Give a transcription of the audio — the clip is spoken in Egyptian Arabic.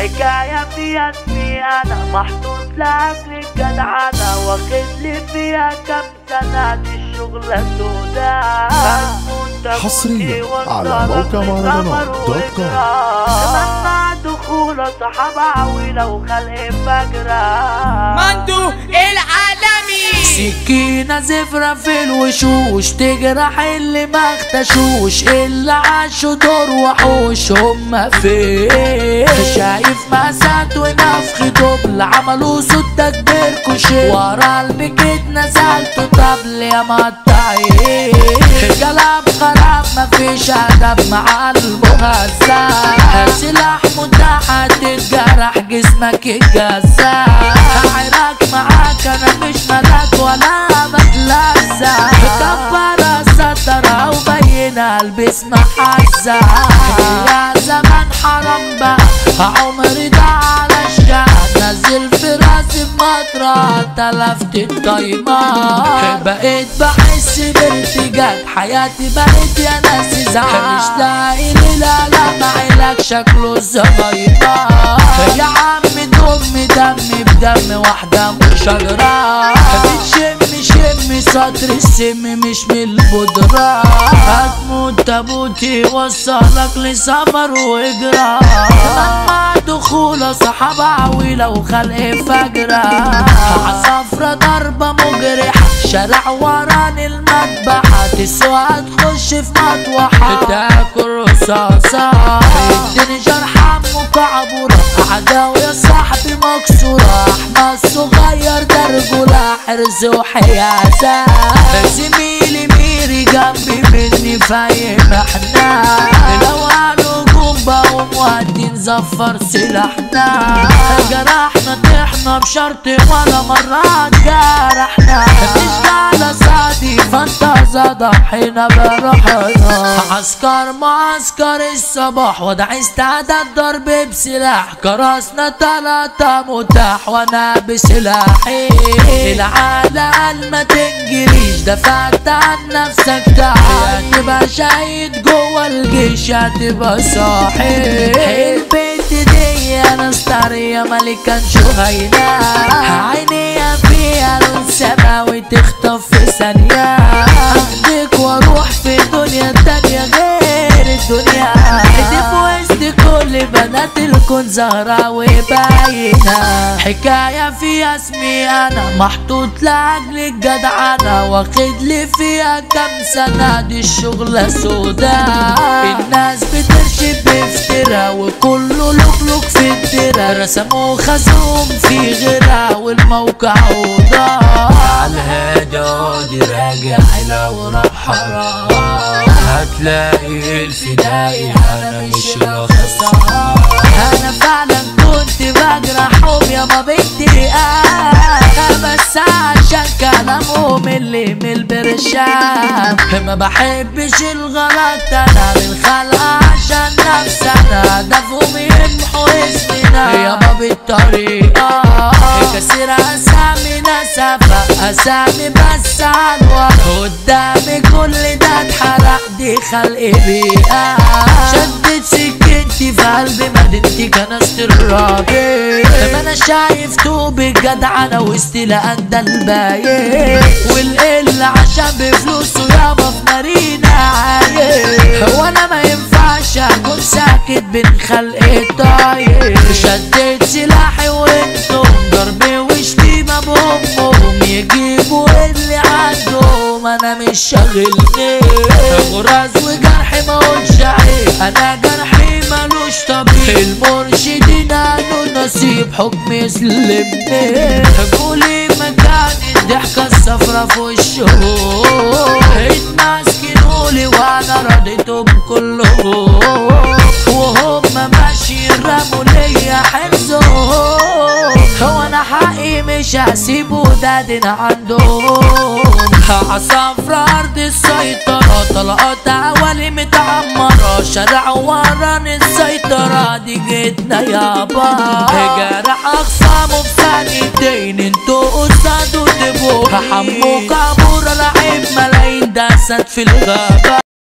حكاية فيها اسمي انا محطوط لاجل الجدعنة واخد لي فيها كام سنة دي الشغلة سودا حصرياً على موقع مهرجانات دوت كوم. ممنوع دخول صحاب عويلة وخلق فجرة مندو العالمي سكينة زفرة في الوشوش تجرح اللي ما اختشوش اللي عاشوا دور وحوش هما فين شايف مأساة ونفخ دبل عملوا صوت تكبير كوشي ورا البكيت نزلت طبل يا مقطعين كلام خراب مفيش أدب مع المهزأ سلاح متاح تتجرح جسمك يتجزأ عراك معاك انا مش ملاك ولا بتلزق كبر السترة وبين البس محزة يا زمان حرام بقى عمري ده على الشقة نزل في راسي بمطرة تلفت التايمات بقيت بحس بارتجاج حياتي بقيت يا ناس زعل مش لاقي لي لا لا معلك شكله الزهايمات يا عم دم دم بدم واحدة مش شجرة بتشم شم سطر السم مش من البودرة هتموت تابوتي وصلك لسفر وإجرا مع دخول صحاب عويلة وخلق فجرة عصفرة ضربة مجرحة شارع وراني المذبحة تسوى تخش في مطوحة تاكل رصاصة اديني جرحة مكعبورة عداوة يا صاحبي مكسورة احمد صغير ده رجولة حرز وحياسة زميلي ميري جنبي مني فاهم احنا لو قالوا جم بقوم وادي نزفر سلاحنا جرحنا طحنا بشرط ولا مرة جرحنا مش على صادي فانت ضحينا بروحنا عسكر معسكر الصباح وضع استعداد ضرب بسلاح كرسنا تلاتة متاح وانا بسلاحي العالة قال ما تنجريش دفعت عن نفسك تعال تبقى شهيد جوه الجيش هتبقى صاحي البنت دي انا ستارية ملكة شهينة عينيها فيها لون سماوي تخطف في ثانية اخدك واروح في دنيا تانية غير الدنيا دي في وسط كل بنات الكون زهرة وباينة حكاية فيها اسمي انا محطوط لاجل الجدعنة واخد لي فيها كام سنة دي الشغلة سودا الناس بترشي بافترا وكله لوك في الدرا رسموا خزوم في غيرها والموقع وضاع عالهدى راجع لو راح هتلاقي الفدائي انا مش الخسارة انا فعلا كنت بجرحهم يا ما بنتي انا بس عشان كلامهم اللي من البرشام ما بحبش الغلط انا بالخلق عشان نفسي انا هدفهم يمحوا اسمنا يابا بالطريقة كسر اسامي نسفة اسامي بس عنوة قدامي كل ده اتحرق دي خلق بيئة شدت سكتي في قلبي مدنتي كنست الراجل ما انا شايف توب الجدع انا واستيلاء ده الباين والقل عشان بفلوسه يابا في مارينا عايش هو انا ما ينفعش اكون ساكت بين خلق الطاير شديت سلاحي وانتم ضربي وشتيمة بامهم يجيبوا اللي عندهم انا مش شاغلني غراز وجرحي ما قلتش عيب انا جرحي ملوش طبيب المرشدين قالوا نصيب حكم يسلمني قولي مكان الضحكة الصفرا في وشهم اتمسكنولي وانا رضيتهم كلهم وهم ماشيين رموا ليا حفظهم هو انا حقي مش هسيبه ده دين عندهم عصفر ارض السيطرة طلقات اولي متعمرة شارع وران السيطرة دي جيتنا يابا جرح اخصامه في ثانيتين انتوا قصاد وتبقوا حموك عبورة لعيب ملايين دست في الغابة